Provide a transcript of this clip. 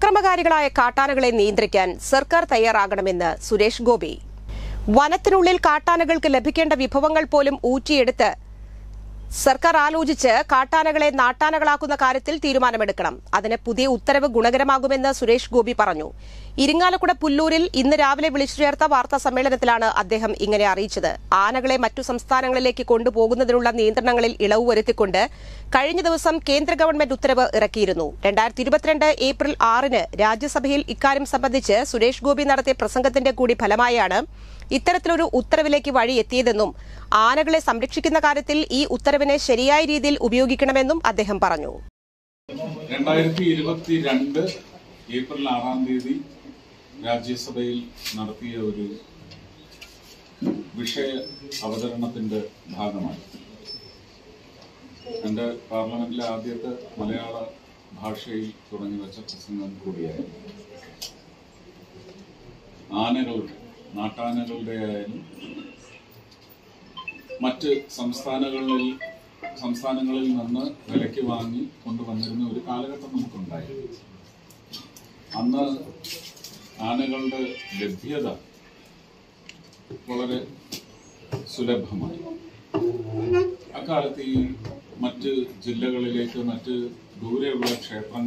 അക്രമകാരികളായ കാട്ടാനകളെ നിയന്ത്രിക്കാൻ സർക്കാർ തയ്യാറാകണമെന്ന് സുരേഷ് ഗോപി വനത്തിനുള്ളിൽ കാട്ടാനകൾക്ക് ലഭിക്കേണ്ട വിഭവങ്ങൾ പോലും ഊറ്റിയെടുത്ത് സർക്കാർ ആലോചിച്ച് കാട്ടാനകളെ നാട്ടാനകളാക്കുന്ന കാര്യത്തിൽ തീരുമാനമെടുക്കണം അതിന് പുതിയ ഉത്തരവ് ഗുണകരമാകുമെന്ന് സുരേഷ് ഗോപി പറഞ്ഞു ഇരിങ്ങാലക്കുട പുല്ലൂരിൽ ഇന്ന് രാവിലെ വിളിച്ചു ചേർത്ത വാർത്താ സമ്മേളനത്തിലാണ് അദ്ദേഹം ഇങ്ങനെ അറിയിച്ചത് ആനകളെ മറ്റു സംസ്ഥാനങ്ങളിലേക്ക് കൊണ്ടുപോകുന്നതിനുള്ള നിയന്ത്രണങ്ങളിൽ ഇളവ് വരുത്തിക്കൊണ്ട് കഴിഞ്ഞ ദിവസം കേന്ദ്ര ഗവൺമെന്റ് ഉത്തരവ് ഇറക്കിയിരുന്നു രണ്ടായിരത്തി ഇരുപത്തിരണ്ട് ഏപ്രിൽ ആറിന് രാജ്യസഭയിൽ ഇക്കാര്യം സംബന്ധിച്ച് സുരേഷ് ഗോപി നടത്തിയ പ്രസംഗത്തിന്റെ കൂടി ഫലമായാണ് ഇത്തരത്തിലൊരു ഉത്തരവിലേക്ക് വഴി എത്തിയതെന്നും ആനകളെ സംരക്ഷിക്കുന്ന കാര്യത്തിൽ ഈ ഉത്തരവിനെ ശരിയായ രീതിയിൽ ഉപയോഗിക്കണമെന്നും അദ്ദേഹം പറഞ്ഞു രണ്ടായിരത്തി ഇരുപത്തിരണ്ട് ഏപ്രിൽ ആറാം തീയതി രാജ്യസഭയിൽ നടത്തിയ ഒരു വിഷയ അവതരണത്തിന്റെ ഭാഗമായി എന്റെ പാർലമെന്റിലെ ആദ്യത്തെ മലയാള ഭാഷയിൽ തുടങ്ങി വെച്ച പ്രസംഗം കൂടിയായിരുന്നു ആനകളുടെ നാട്ടാനകളുടെ ആയാലും മറ്റ് സംസ്ഥാനങ്ങളിൽ സംസ്ഥാനങ്ങളിൽ നിന്ന് വിലയ്ക്ക് വാങ്ങി കൊണ്ടുവന്നിരുന്ന ഒരു കാലഘട്ടം നമുക്കുണ്ടായിരുന്നു അന്ന് ആനകളുടെ ലഭ്യത വളരെ സുലഭമായി അക്കാലത്ത് ഈ മറ്റ് ജില്ലകളിലേക്ക് മറ്റ് ദൂരെയുള്ള ക്ഷേത്രങ്ങൾ